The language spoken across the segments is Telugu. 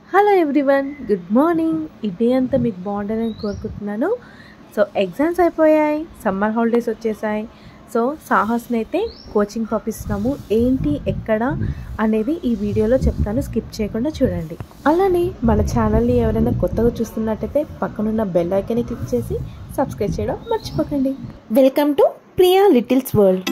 హలో ఎవ్రీవన్ గుడ్ మార్నింగ్ ఈ డే అంతా మీకు బాగుండాలని కోరుకుంటున్నాను సో ఎగ్జామ్స్ అయిపోయాయి సమ్మర్ హాలిడేస్ వచ్చేసాయి సో సాహస్ని అయితే కోచింగ్ పంపిస్తున్నాము ఏంటి ఎక్కడ అనేది ఈ వీడియోలో చెప్తాను స్కిప్ చేయకుండా చూడండి అలానే మన ఛానల్ని ఎవరైనా కొత్తగా చూస్తున్నట్టయితే పక్కనున్న బెల్ ఐకన్ని క్లిక్ చేసి సబ్స్క్రైబ్ చేయడం మర్చిపోకండి welcome to Priya littles world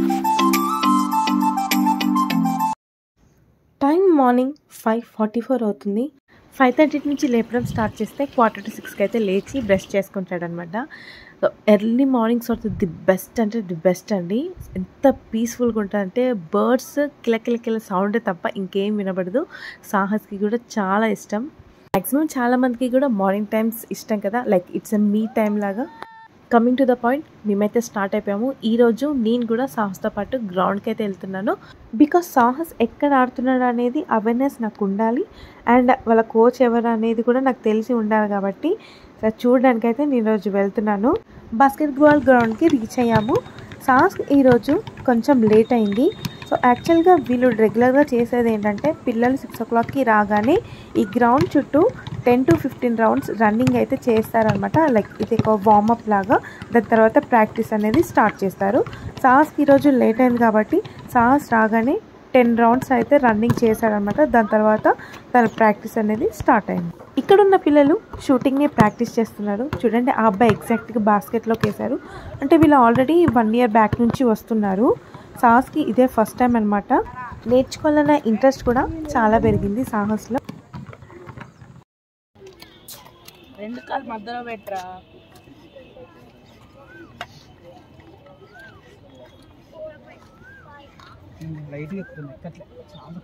time morning five forty four అవుతుంది ఫైవ్ థర్టీ నుంచి లేపడం స్టార్ట్ చేస్తే క్వార్టర్ టు సిక్స్కి అయితే లేచి బ్రష్ చేసుకుంటాడనమాట so early mornings are the best అంటే ది బెస్ట్ అండి ఎంత పీస్ఫుల్గా ఉంటుందంటే బర్డ్స్ కిలకిలకిల సౌండ్ తప్ప ఇంకేం వినబడదు సాహస్కి కూడా చాలా ఇష్టం మ్యాక్సిమం చాలా మందికి కూడా మార్నింగ్ టైమ్స్ ఇష్టం కదా like it's a me time లాగా కమింగ్ టు ద పాయింట్ మేమైతే స్టార్ట్ అయిపోయాము ఈరోజు నేను కూడా సాహస్తో పాటు గ్రౌండ్కి అయితే వెళ్తున్నాను బికాస్ సాహస్ ఎక్కడ ఆడుతున్నాడు అనేది అవేర్నెస్ నాకు ఉండాలి అండ్ వాళ్ళ కోచ్ ఎవరు అనేది కూడా నాకు తెలిసి ఉండాలి కాబట్టి సో చూడడానికి అయితే నేను ఈరోజు వెళ్తున్నాను బాస్కెట్ బాల్ గ్రౌండ్కి రీచ్ అయ్యాము సాహస్ ఈరోజు కొంచెం లేట్ అయింది సో యాక్చువల్గా వీళ్ళు రెగ్యులర్గా చేసేది ఏంటంటే పిల్లలు సిక్స్ ఓ క్లాక్కి రాగానే ఈ గ్రౌండ్ చుట్టూ ten to fifteen rounds running అయితే చేస్తారనమాట లైక్ ఇది ఒక వార్మప్ లాగా దాని తర్వాత ప్రాక్టీస్ అనేది స్టార్ట్ చేస్తారు సాహస్కి ఈరోజు లేట్ అయింది కాబట్టి సాహస్ రాగానే టెన్ రౌండ్స్ అయితే రన్నింగ్ చేశాడనమాట దాని తర్వాత తన ప్రాక్టీస్ అనేది స్టార్ట్ అయింది ఇక్కడ ఉన్న పిల్లలు షూటింగ్ని ప్రాక్టీస్ చేస్తున్నారు చూడండి ఆ అబ్బాయి ఎగ్జాక్ట్గా బాస్కెట్లోకి వేశారు అంటే వీళ్ళు ఆల్రెడీ వన్ ఇయర్ బ్యాక్ నుంచి వస్తున్నారు సాహస్కి ఇదే ఫస్ట్ టైం అనమాట నేర్చుకోవాలన్న ఇంట్రెస్ట్ కూడా చాలా పెరిగింది సాహస్లో రెండు కాలు మధ్యలో పెట్టరా లైట్గా ఎక్కుతుంది ఎక్కట్లే చాలా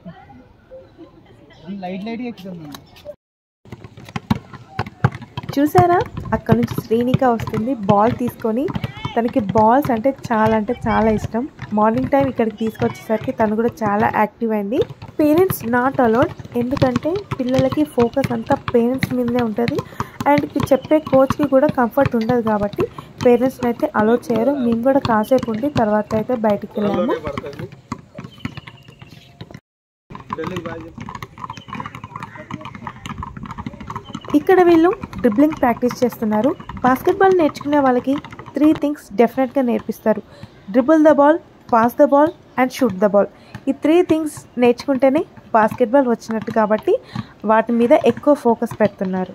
లైట్ లైట్గా ఎక్కుతుంది చూసారా అక్కడ నుంచి శ్రీనిక వస్తుంది బాల్ తీసుకొని తనకి బాల్స్ అంటే చాలా అంటే చాలా ఇష్టం మార్నింగ్ టైం ఇక్కడికి తీసుకొచ్చేసరికి తను కూడా చాలా యాక్టివ్ అయింది పేరెంట్స్ నాట్ అలౌడ్ ఎందుకంటే పిల్లలకి ఫోకస్ అంతా పేరెంట్స్ మీదనే ఉంటుంది అండ్ చెప్పే కోచ్కి కూడా కంఫర్ట్ ఉండదు కాబట్టి పేరెంట్స్ని అయితే అలౌ చేయరు మేము కూడా కాసేపు ఉండి తర్వాత అయితే బయటికి వెళ్ళాము ఇక్కడ వీళ్ళు డ్రిబ్లింగ్ ప్రాక్టీస్ చేస్తున్నారు బాస్కెట్బాల్ నేర్చుకునే వాళ్ళకి త్రీ థింగ్స్ డెఫినెట్గా నేర్పిస్తారు dribble the ball pass the ball and shoot the ball ఈ త్రీ థింగ్స్ నేర్చుకుంటేనే బాస్కెట్బాల్ వచ్చినట్టు కాబట్టి వాటి మీద ఎక్కువ ఫోకస్ పెడుతున్నారు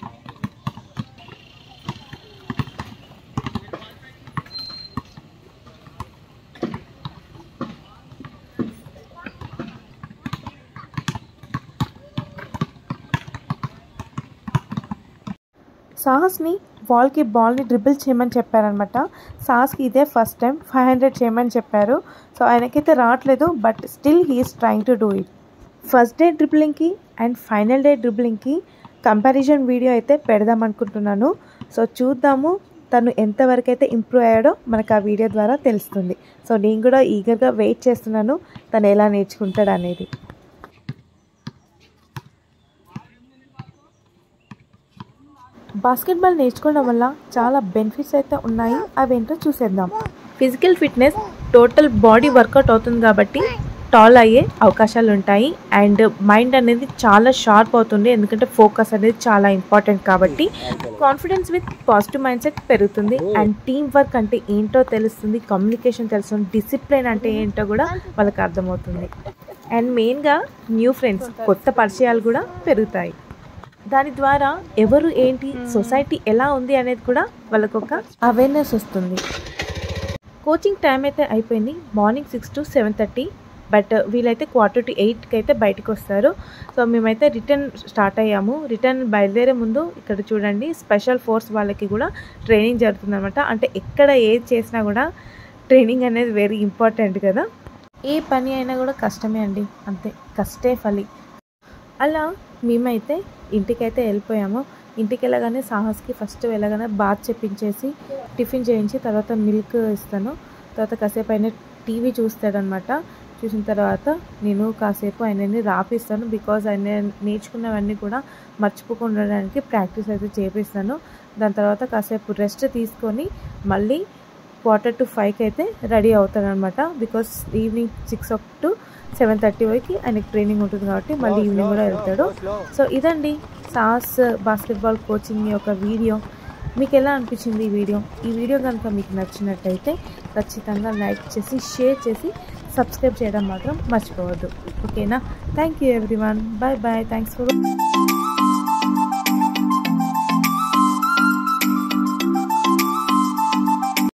సాహస్ని బాల్కి బాల్ని డ్రిబుల్ చేయమని చెప్పారనమాట సాహస్కి ఇదే ఫస్ట్ టైం ఫైవ్ హండ్రెడ్ చేయమని చెప్పారు సో ఆయనకైతే రావట్లేదు but still he's trying to do it first day డ్రిబ్లింగ్కి అండ్ ఫైనల్ డే డ్రిబ్లింగ్కి కంపారిజన్ వీడియో అయితే పెడదాం అనుకుంటున్నాను సో చూద్దాము తను ఎంతవరకు అయితే ఇంప్రూవ్ అయ్యాడో మనకు ఆ వీడియో ద్వారా తెలుస్తుంది సో నేను కూడా ఈగర్గా వెయిట్ చేస్తున్నాను తను ఎలా నేర్చుకుంటాడు అనేది బాస్కెట్బాల్ నేర్చుకోవడం వల్ల చాలా బెనిఫిట్స్ అయితే ఉన్నాయి అవేంటో చూసేద్దాం physical fitness total body workout అవుతుంది కాబట్టి టాల్ అయ్యే అవకాశాలు ఉంటాయి అండ్ మైండ్ అనేది చాలా షార్ప్ అవుతుంది ఎందుకంటే ఫోకస్ అనేది చాలా ఇంపార్టెంట్ కాబట్టి confidence with positive mind set పెరుగుతుంది అండ్ టీమ్ వర్క్ అంటే ఏంటో తెలుస్తుంది కమ్యూనికేషన్ తెలుస్తుంది డిసిప్లిన్ అంటే ఏంటో కూడా వాళ్ళకి అర్థమవుతుంది అండ్ మెయిన్గా న్యూ ఫ్రెండ్స్ కొత్త పరిచయాలు కూడా పెరుగుతాయి దాని ద్వారా ఎవరు ఏంటి సొసైటీ ఎలా ఉంది అనేది కూడా వాళ్ళకు ఒక అవేర్నెస్ వస్తుంది కోచింగ్ టైం అయితే అయిపోయింది morning six to seven thirty but వీళ్ళైతే క్వార్టర్ టు ఎయిట్కి అయితే బయటకు వస్తారు సో మేమైతే రిటర్న్ స్టార్ట్ అయ్యాము రిటర్న్ బయలుదేరే ముందు ఇక్కడ చూడండి స్పెషల్ ఫోర్స్ వాళ్ళకి కూడా ట్రైనింగ్ జరుగుతుందన్నమాట అంటే ఎక్కడ ఏది చేసినా కూడా ట్రైనింగ్ అనేది వెరీ ఇంపార్టెంట్ కదా ఏ పని అయినా కూడా కష్టమే అండి అంతే కష్టే ఫలి అలా మేమైతే ఇంటికైతే వెళ్ళిపోయాము ఇంటికి వెళ్ళగానే సాహస్కి ఫస్ట్ వెళ్ళగానే బాత్ చెప్పించేసి టిఫిన్ చేయించి తర్వాత మిల్క్ ఇస్తాను తర్వాత కాసేపు ఆయన టీవీ చూస్తాడనమాట చూసిన తర్వాత నేను కాసేపు ఆయనని రాపిస్తాను బికాజ్ ఆయన నేర్చుకున్నవన్నీ కూడా మర్చిపోకుండా ఉండడానికి ప్రాక్టీస్ అయితే చేపిస్తాను దాని తర్వాత కాసేపు రెస్ట్ తీసుకొని మళ్ళీ క్వార్టర్ టు ఫైవ్కి అయితే రెడీ అవుతానమాట because evening six to seven thirty వరకు ఆయనకి ట్రైనింగ్ ఉంటుంది కాబట్టి మళ్ళీ ఈవినింగ్ కూడా వెళ్తాడు సో ఇదండి సాస్ బాస్కెట్బాల్ కోచింగ్ యొక్క వీడియో మీకు ఎలా అనిపించింది ఈ వీడియో ఈ వీడియో కనుక మీకు నచ్చినట్టయితే ఖచ్చితంగా లైక్ చేసి షేర్ చేసి సబ్స్క్రైబ్ చేయడం మాత్రం మర్చిపోవద్దు ఓకేనా thank you everyone bye bye thanks for